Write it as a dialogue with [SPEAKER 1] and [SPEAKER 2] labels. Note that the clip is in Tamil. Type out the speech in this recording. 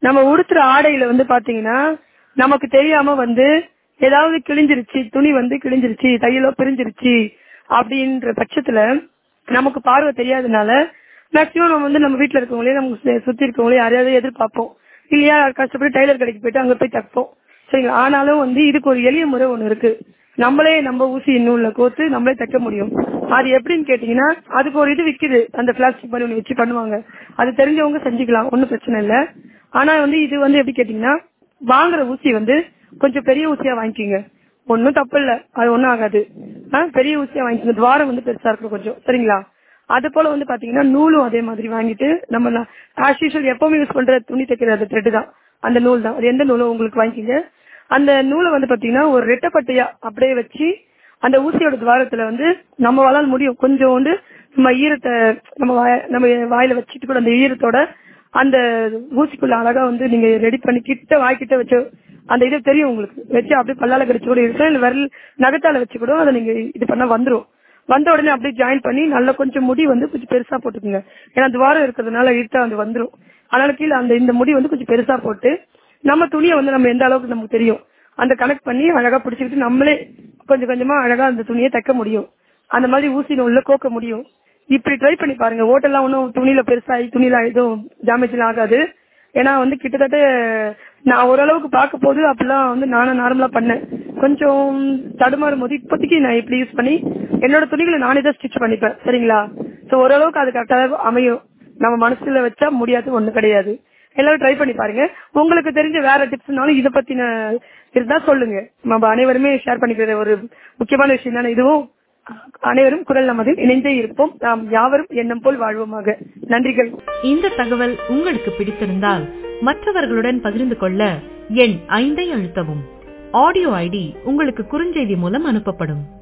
[SPEAKER 1] நம்ம உடுத்துற ஆடையில வந்து பாத்தீங்கன்னா நமக்கு தெரியாம வந்து ஏதாவது கிழிஞ்சிருச்சு துணி வந்து கிழிஞ்சிருச்சு தையலோ பிரிஞ்சிருச்சு அப்படின்ற பட்சத்துல நமக்கு பார்வை தெரியாதனால மேக்சிமம் நம்ம வந்து நம்ம வீட்ல இருக்கவங்களே நமக்கு சு- சுத்தி இருக்கவங்களே யாரையாவது எதிர்பார்ப்போம் இல்லையா கஷ்டப்பட்டு டைலர் கடைக்கு போயிட்டு அங்க போய் தைப்போம் சரிங்களா ஆனாலும் வந்து இதுக்கு ஒரு எளிய முறை ஒண்ணு இருக்கு நம்மளே நம்ம ஊசி நூல்ல கோத்து நம்மளே தைக்க முடியும் அது எப்படின்னு கேட்டீங்கன்னா அதுக்கு ஒரு இது விக்குது அந்த பிளாஸ்டிக் மாதிரி ஒண்ணு வச்சு பண்ணுவாங்க அது தெரிஞ்சவங்க செஞ்சுக்கலாம் ஒன்றும் பிரச்சனை இல்ல ஆனா வந்து இது வந்து எப்படி கேட்டீங்கன்னா வாங்குற ஊசி வந்து கொஞ்சம் பெரிய ஊசியா வாங்கிக்கோங்க ஒன்னும் தப்பு இல்ல அது ஒண்ணும் ஆகாது ஆ, பெரிய ஊசியா வாங்கிக்கோங்க துவாரம் வந்து பெருசா இருக்கும் கொஞ்சம் சரிங்களா அது போல வந்து பாத்தீங்கன்னா நூலும் அதே மாதிரி வாங்கிட்டு நம்ம ஆஸ் யூஷுவல் எப்பவுமே யூஸ் பண்ற துணி தைக்கிற அந்த த்ரெட் தான் அந்த நூல் தான் அது எந்த நூலும் உங்களுக்கு வாங்கிக்கோங்க அந்த நூலை வந்து பாத்தீங்கன்னா ஒரு ரெட்டப்பட்டையா அப்படியே வச்சு அந்த ஊசியோட துவாரத்துல வந்து நம்ம வளால் முடியும் கொஞ்சம் வந்து நம்ம ஈரத்தை நம்ம வாய- நம்ம வாயில வச்சுட்டு கூட அந்த ஈரத்தோட அந்த ஊசிக்குள்ள அழகா வந்து நீங்க ரெடி பண்ணி கிட்ட வாய்க்கிட்ட வச்சு அந்த இது தெரியும் உங்களுக்கு வச்சு அப்படியே பல்லால கடிச்சு கூட இருக்கலாம் இல்ல விரல் நகத்தால வச்சு கூட அதை நீங்க இது பண்ணா வந்துரும் வந்த உடனே அப்படியே ஜாயின் பண்ணி நல்லா கொஞ்சம் முடி வந்து கொஞ்சம் பெருசா போட்டுக்குங்க ஏன்னா துவாரம் இருக்கிறதுனால இழுத்தா அது வந்துரும் அதனால கீழே அந்த இந்த முடி வந்து கொஞ்சம் பெருசா போட்டு நம்ம துணியை வந்து நம்ம எந்த அளவுக்கு நமக்கு தெரியும் அந்த கனெக்ட் பண்ணி அழகா பிடிச்சிக்கிட்டு நம்மளே கொஞ்சம் கொஞ்சமா அழகா அந்த துணியை தைக்க முடியும் அந்த மாதிரி ஊசி உள்ள கோக்க முடியும் இப்படி ட்ரை பண்ணி பாருங்க ஓட்டெல்லாம் ஒன்றும் துணியில பெருசாகி துணியில எதுவும் டேமேஜ் எல்லாம் ஆகாது ஏன்னா வந்து கிட்டத்தட்ட நான் ஓரளவுக்கு பார்க்க போது அப்படிலாம் வந்து நானும் நார்மலா பண்ணேன் கொஞ்சம் தடுமாறும் போது இப்போதைக்கு நான் இப்படி யூஸ் பண்ணி என்னோட துணிகளை நானே தான் ஸ்டிச் பண்ணிப்பேன் சரிங்களா சோ ஓரளவுக்கு அது கரெக்டாக அமையும் நம்ம மனசுல வச்சா முடியாது ஒண்ணு கிடையாது எல்லாரும் ட்ரை பண்ணி பாருங்க உங்களுக்கு தெரிஞ்ச வேற டிப்ஸ்னாலும் இதை பத்தின இருந்தா சொல்லுங்க நம்ம அனைவருமே ஷேர் பண்ணிக்கிற ஒரு முக்கியமான விஷயம் தானே இதுவும் அனைவரும் குரல் நமதில் இணைந்தே இருப்போம் நாம் யாவரும் எண்ணம் போல் வாழ்வோமாக நன்றிகள்
[SPEAKER 2] இந்த தகவல் உங்களுக்கு பிடித்திருந்தால் மற்றவர்களுடன் பகிர்ந்து கொள்ள எண் ஐந்தை அழுத்தவும் ஆடியோ ஐடி உங்களுக்கு குறுஞ்செய்தி மூலம் அனுப்பப்படும்